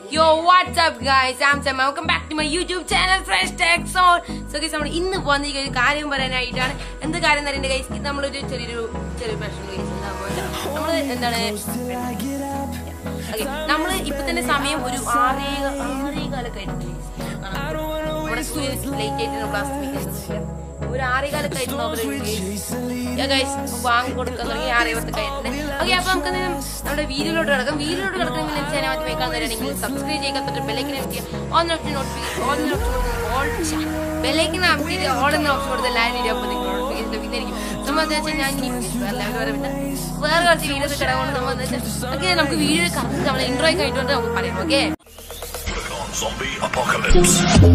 Yo, what's up guys? I'm Sam. Welcome back to my YouTube channel Fresh Tech Zone. So guys, നമ്മൾ ഇന്ന് വന്നിരിക്കുന്ന ഒരു കാര്യം പറയാനായിട്ടാണ് എന്ത് കാര്യം എന്ന് പറയുന്നത് ഗൈസ് ഇത് നമ്മളൊരു ചെറിയൊരു ചെറിയ പ്രശ്നം ഗൈസ് നമ്മൾ എന്താണ് നമ്മൾ ഇപ്പൊ തന്നെ സമയം ഒരു ആറേ ആറേ കാലൊക്കെ ആയിട്ട് നമ്മുടെ ലേറ്റ് ആയിട്ട് ക്ലാസ് വെക്കുന്നത് ഒരു ആറേ കാലൊക്കെ ആയിട്ട് നോക്കുന്നത് ഗൈസ് വാങ്ങി കൊടുക്കാൻ തുടങ്ങി ആറേ പത്തൊക്കെ ആയിട്ടുണ്ട് ഓക്കെ അപ്പൊ നമുക്ക് എന്തെങ്കിലും നമ്മുടെ വീഡിയോയിലോട്ട് കിടക്കാം വീഡിയോയിലോട്ട് കിടക്കണമെങ്കിൽ എന്റെ ചാനൽ ആദ്യം വെക്കാൻ തരാണെങ്കിൽ സബ്സ്ക്രൈബ് ചെയ്യാൻ തൊട്ട് ബെല്ലൈക്കിനെ അമർത്തി on option notification on option all ബെല്ലൈക്കിനെ അമർത്തി ഓൾ എന്ന ഓപ്ഷൻ കൊടുത്ത് എല്ലാവരും വീഡിയോ അപ്പോൾ നിങ്ങൾ നോട്ടിഫിക്കേഷൻ ലഭിക്കുന്നതായിരിക്കും നമ്മൾ എന്താ വെച്ചാൽ ഞാൻ ഇനി എല്ലാവരും വരെ പിന്നെ വേറെ കുറച്ച് വീഡിയോസ് കിടക്കൊണ്ട് നമ്മൾ എന്താ വെച്ചാൽ ഓക്കെ നമുക്ക് വീഡിയോ കറക്റ്റ് നമ്മൾ ഇൻട്രോ ഒക്കെ ആയിട്ട് നമുക്ക് പറയാം okay on Zombie Apocalypse.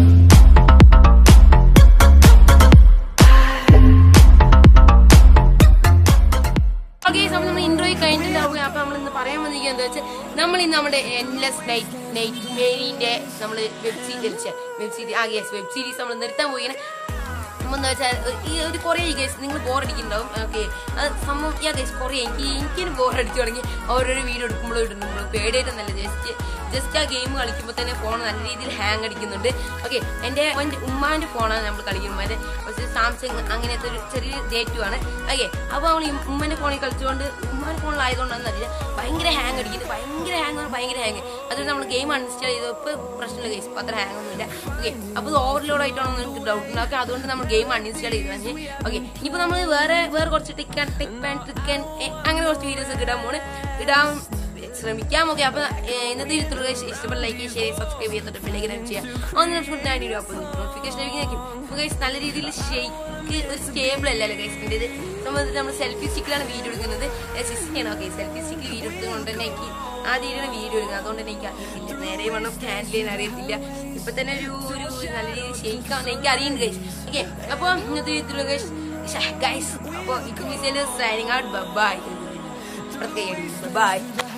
Okay നമ്മൾ ഇൻട്രോ കഴിഞ്ഞിട്ടാവുക അപ്പൊ നമ്മൾ ഇന്ന് പറയാൻ വന്നിരിക്കുക എന്താ വെച്ചാൽ നമ്മൾ ഇന്ന് നമ്മുടെ എൻലെസ് നൈറ്റ് നൈറ്റ് മെയിനിന്റെ നമ്മൾ വെബ് സീരീസ് വെബ് സീരീസ് ആ യെസ് വെബ് സീരീസ് നമ്മൾ നിർത്താൻ പോയിങ്ങനെ എന്താ വെച്ചാൽ ഈ ഒരു കുറേ ഗേസ് നിങ്ങൾ ബോർ അടിക്കുന്നുണ്ടാവും ഓക്കെ അത് സംഭവം യാ ഗേസ് കുറേ എനിക്ക് എനിക്കും ബോർ അടിച്ചു തുടങ്ങി ഓരോരോ വീഡിയോ എടുക്കുമ്പോഴും ഇടുന്നുള്ളൂ പേടിയായിട്ടൊന്നല്ല ജസ്റ്റ് ജസ്റ്റ് ആ ഗെയിം കളിക്കുമ്പോൾ തന്നെ ഫോൺ നല്ല രീതിയിൽ ഹാങ് അടിക്കുന്നുണ്ട് ഓക്കെ എൻ്റെ എൻ്റെ ഉമ്മാൻ്റെ ഫോണാണ് നമ്മൾ കളിക്കുന്നത് ഉമ്മാൻ്റെ കുറച്ച് സാംസങ് അങ്ങനത്തെ ഒരു ചെറിയ ഡേറ്റുമാണ് ഓക്കെ അപ്പോൾ നമ്മൾ ഉമ്മൻ്റെ ഫോണിൽ കളിച്ചുകൊണ്ട് ഉമ്മാൻ്റെ ഫോണിലായതുകൊണ്ടാണെന്ന് അറിയില്ല ഭയങ്കര ഹാങ് അടിക്കുന്നത് ഭയങ്കര ഹാങ് ഭയങ്കര ഹാങ് അത് നമ്മൾ ഗെയിം അൺഇൻസ്റ്റാൾ ചെയ്തപ്പോൾ പ്രശ്നമില്ല ഗെയിം ഇപ്പോൾ അത്ര ഹാങ് ഒന്നുമില്ല ഓക്കെ അപ്പോൾ ഇത് ഓവർലോഡ് ആയിട്ടാണോ എനിക്ക് ഡൗട്ട് ഉണ്ട് ഓക്കെ അതുകൊണ്ട് നമ്മൾ ഗെയിം അൺഇൻസ്റ്റാൾ ചെയ്തു ഓക്കെ ഇനിയിപ്പോൾ നമ്മൾ വേറെ വേറെ കുറച്ച് tick and tick and trick and അങ്ങനെ കുറച്ച് വീഡിയോസ് ഒക്കെ ഇടാൻ പോണ് ഇടാൻ ശ്രമിക്കാം ഓക്കെ അപ്പൊ ഏഹ്, ഇന്നത്തെ ഇരുത്തുള്ള ഇഷ്ടപ്പെട്ട ലൈക്ക് ഷെയർ സബ്സ്ക്രൈബ് ചെയ്യാത്ത ബെല്ലൈക്കൻ ചെയ്യാം ഒന്ന് ഞാൻ വീഡിയോ അപ്പോൾ നോട്ടിഫിക്കേഷൻ ലഭിക്കുന്നതായിരിക്കും അപ്പോൾ ഗൈസ് നല്ല രീതിയിൽ ഷെയ്ക്ക് ഒരു സ്റ്റേബിൾ അല്ലല്ലോ ഗൈസ് ഇത് സംബന്ധിച്ച് നമ്മൾ സെൽഫി സ്റ്റിക്കിലാണ് വീഡിയോ എടുക്കുന്നത് സിക്സ്റ്റിയാണ് ഓക്കെ സെൽഫി സ്റ്റിക്കിൽ വീഡിയോ എടുത്തുകൊണ്ട് തന്നെ എനിക്ക് ആദ്യമായിട്ടാണ് വീഡിയോ എടുക്കുന്നത് അതുകൊണ്ട് തന്നെ എനിക്ക് അറിയത്തില്ല നേരെ വണ്ണം ഹാൻഡിൽ ചെയ്യാൻ അറിയത്തില്ല ഇപ്പൊ തന്നെ ഒരു ഒരു നല്ല രീതിയിൽ ഷെയ്ക്കാവുന്ന എനിക്ക് അറിയുന്നുണ്ട് ഗൈസ് ഓക്കെ അപ്പോൾ ഇന്നത്തെ രീതിയിലുള്ള ഗൈസ് ഗൈസ് അപ്പോൾ ഇക്കുമിസൈൽ സൈനിങ് ഔട്ട് ബൈ പ്രത്യേകം ബൈ